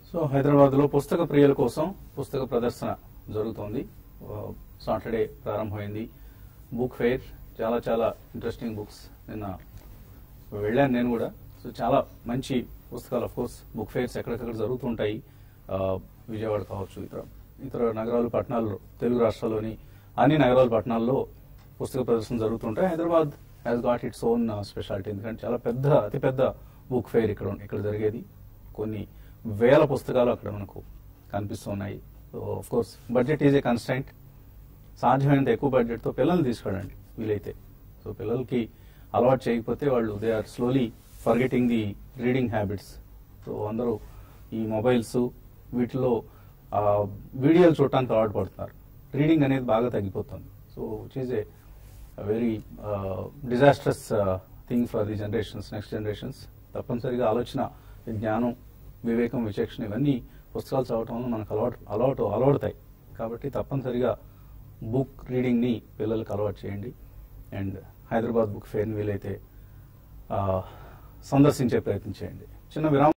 so Hyderabad లో పుస్తక ప్రియుల కోసం పుస్తక ప్రదర్శన జరుగుతోంది ఆ, సాటర్డే ప్రారంభమైంది బుక్ ఫెయిర్ చాలా చాలా ఇంట్రెస్టింగ్ బుక్స్ నిన్న వెళ్ళాను నేను కూడా సో చాలా మంచి పుస్తకాలు ఆఫ్ కోర్స్ బుక్ ఫెయిర్స్ ఎక్కడికక్కడ జరుగుతుంటాయి ఆ, విజయవాడ కావచ్చు ఇతర ఇతర నగరాలు పట్టణాల్లో తెలుగు రాష్ట్రాల్లోని అన్ని నగరాలు పట్టణాల్లో పుస్తక ప్రదర్శన జరుగుతుంటాయి Hyderabad has got its own speciality ఎందుకంటే చాలా పెద్ద అతి పెద్ద బుక్ ఫెయిర్ ఇక్కడ ఉంది- ఇక్కడ జరిగేది కొన్ని వేల పుస్తకాలు అక్కడ మనకు కనిపిస్తున్నాయి so of course budget is a constant సాధ్యమైనంత ఎక్కువ బడ్జెట్తో పిల్లల్ని తీసుకెళ్ళండి వీలైతే సో పిల్లలకి అలవాటు చేయకపోతే వాళ్ళు they are slowly forgetting the reading habits so అందరూ ఈ మొబైల్స్ వీటిలో ఆ, వీడియోలు చూడటానికి అలవాటు పడుతున్నారు రీడింగ్ అనేది బాగా తగ్గిపోతుంది so which is a very disastrous thing for the generations next generations తప్పనిసరిగా ఆలోచన జ్ఞానం వివేకం విచక్షణ ఇవన్నీ పుస్తకాలు చదవటం వల్ల మనకు అలవాటు అలవాటు అలవాడుతాయి కాబట్టి తప్పనిసరిగా బుక్ రీడింగ్ని పిల్లలకు అలవాటు చేయండి అండ్ హైదరాబాద్ బుక్ ఫేర్ని వీలైతే ఆ, సందర్శించే ప్రయత్నం చేయండి చిన్న విరామం